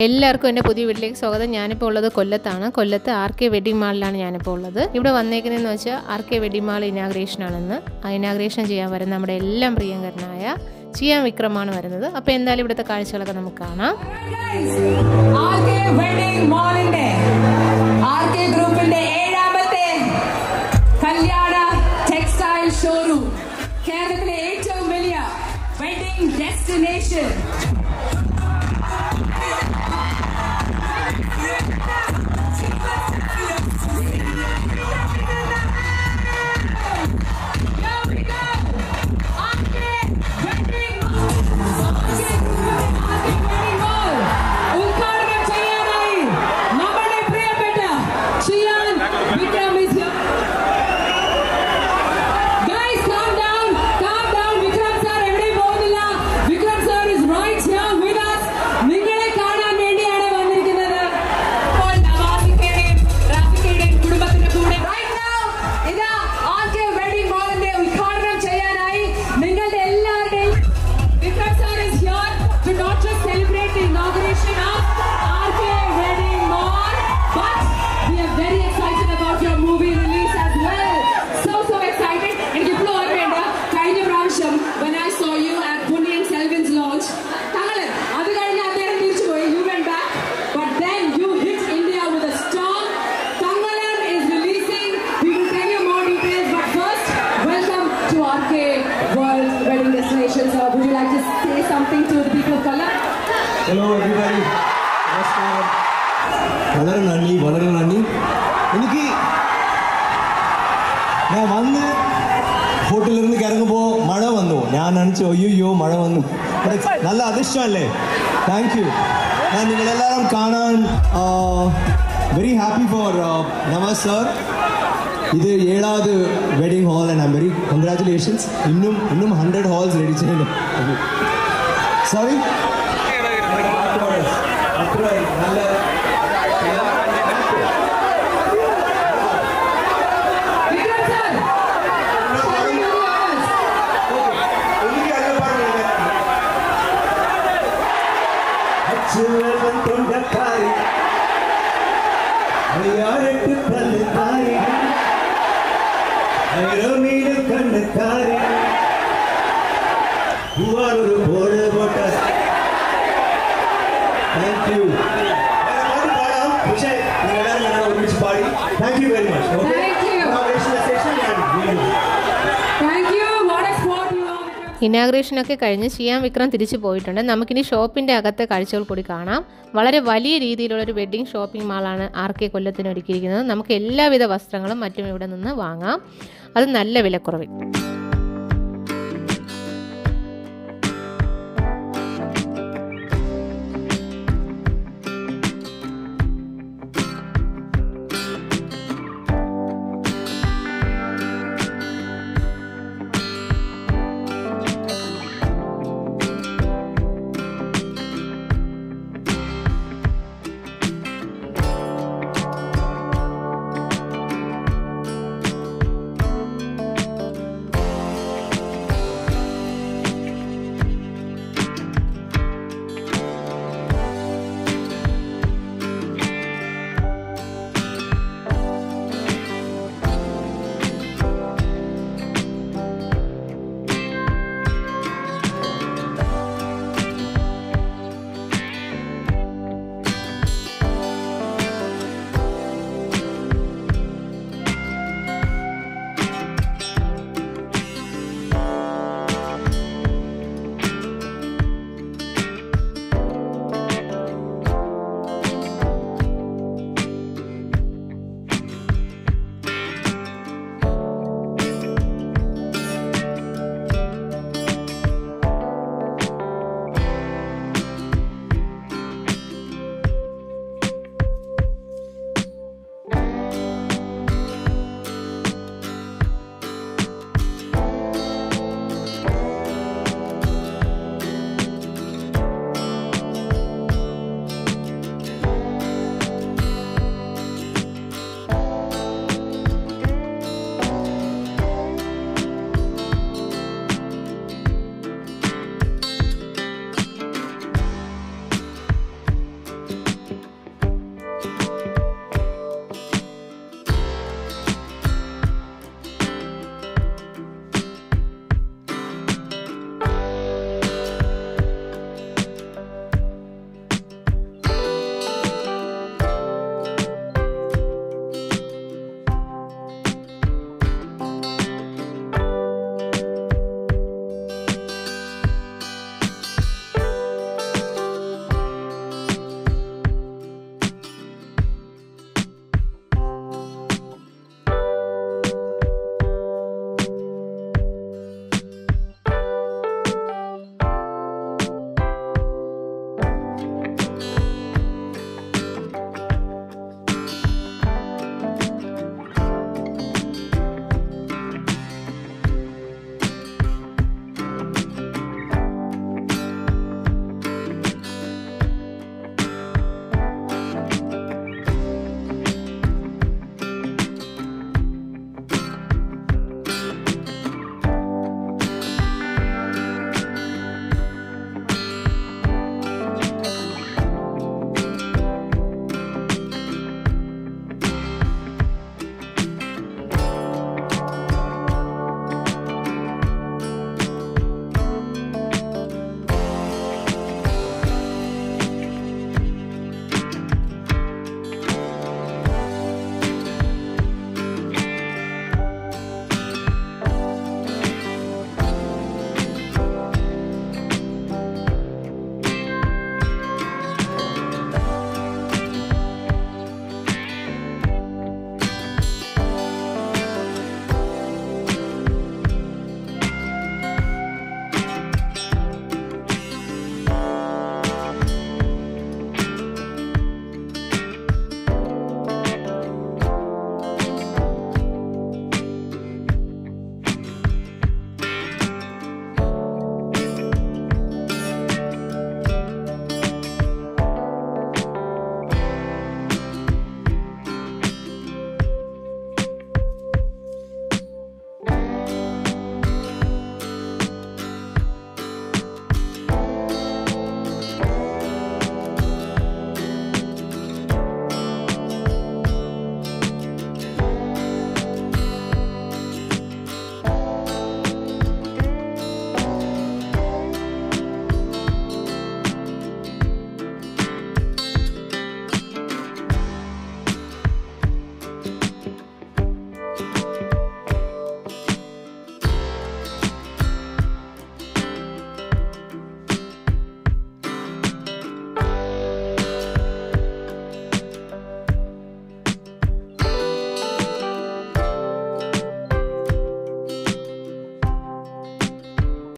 എല്ലാവർക്കും എൻ്റെ പുതിയ വീട്ടിലേക്ക് സ്വാഗതം ഞാനിപ്പോൾ ഉള്ളത് കൊല്ലത്താണ് കൊല്ലത്ത് ആർ കെ വെഡിങ് മാളിലാണ് ഞാനിപ്പോൾ ഉള്ളത് ഇവിടെ വന്നേക്കുന്നതെന്ന് വെച്ചാൽ ആർ കെ വെഡിങ് മാൾ ഇനാഗ്രേഷനാണെന്ന് ആ ഇനാഗ്രേഷൻ ചെയ്യാൻ വരുന്ന നമ്മുടെ എല്ലാം പ്രിയങ്കരനായ ചിയാൻ വിക്രമാണ് വരുന്നത് അപ്പോൾ എന്തായാലും ഇവിടുത്തെ കാഴ്ചകളൊക്കെ നമുക്ക് കാണാം ആർ കെ വെഡിങ് മോളിന്റെ ആർ കെ ഗ്രൂപ്പിന്റെ ഏഴാമത്തെ കല്യാണ ടെക്സ്റ്റൈൽ ഷോറൂം കേരളത്തിലെ ഏറ്റവും വലിയ വെഡിങ് ഡെസ്റ്റിനേഷൻ ഉദ്ഘാടനം ചെയ്യാനായി നമ്മുടെ പ്രിയപ്പെട്ട ഷിയാൻ Vikram is here. Guys, calm down, calm down. Vikram sir എവിടെയും പോകുന്നില്ല. Vikram sir is right here with us. നിങ്ങളെ കാണാൻ വേണ്ടിയാണ് വന്നിരിക്കുന്നത്. ഇപ്പോൾ നവാസിക്കയുടെയും റാഫിക്കയുടെയും കുടുംബത്തിന്റെ കൂടെ right now ഇതാ RK Wedding Mallന്റെ ഉദ്ഘാടനം ചെയ്യാനായി നിങ്ങളുടെ എല്ലാവരുടെയും Vikram sir is here to not just celebrate the inauguration of RK Wedding Mall, but we are very excited about your movie release as well. So, so excited. എനിക്ക് ഇപ്പോഴും ഓർമ്മയുണ്ട് കഴിഞ്ഞ പ്രാവശ്യം when I saw you at Bunyan Selvin's launch, തങ്ങള് അത് കഴിഞ്ഞ് അദ്ദേഹം തിരിച്ചു പോയി you went back, but then you hit India with a storm. Tangalam is releasing. We will tell you more details, but first, welcome to RK World Wedding Destination. Sir, would you like to say something to the people of Kollam? Hello everybody നമസ്കാരം വളരെ നന്ദി വളരെ നന്ദി എനിക്ക് ഞാൻ വന്ന് ഹോട്ടലിൽ നിന്ന് ഇറങ്ങുമ്പോൾ മഴ വന്നു ഞാൻ നനച്ചു അയ്യോ മഴ വന്നു ഇവിടെ നല്ല അതിഷ്ടമല്ലേ താങ്ക് യു ഞാൻ നിങ്ങളെല്ലാവരും കാണാൻ very happy for Navas sir ഇത് ഏഴാவது wedding hall and I very congratulations ഇന്നും ഇന്നും ഹൺഡ്രഡ് ഹാൾസ് റെഡി ചെയ്യുന്നു സോറി അത്ര നല്ല Vikram sir, tell me your words. അച്ചുവെള്ളം തൊണ്ടക്കാരി അയ്യാറെട്ട് പല്ലുകാരി ഐറോമീനും കണ്ണുകാരി പൂവാളൊരു ബോർഡ് പോട്ട താങ്ക് യു പാടാം പക്ഷേ നിങ്ങളെല്ലാവരും ഞങ്ങൾ ഒരുമിച്ച് പാടി thank you very much Thank you. Thank you. What a sport you are. Vikram. ഇനാഗ്രേഷനൊക്കെ കഴിഞ്ഞ് ചിയാൻ വിക്രം തിരിച്ചു പോയിട്ടുണ്ട് നമുക്കിനി ഷോപ്പിൻ്റെ അകത്തെ കാഴ്ചകൾ കൂടി കാണാം വളരെ വലിയ രീതിയിലുള്ള ഒരു വെഡ്ഡിംഗ് ഷോപ്പിംഗ് മാളാണ് ആർ കെ കൊല്ലത്തിന് ഒരുക്കിയിരിക്കുന്നത് നമുക്ക് എല്ലാവിധ വസ്ത്രങ്ങളും മറ്റും ഇവിടെ നിന്ന് വാങ്ങാം അത് നല്ല വിലക്കുറവിൽ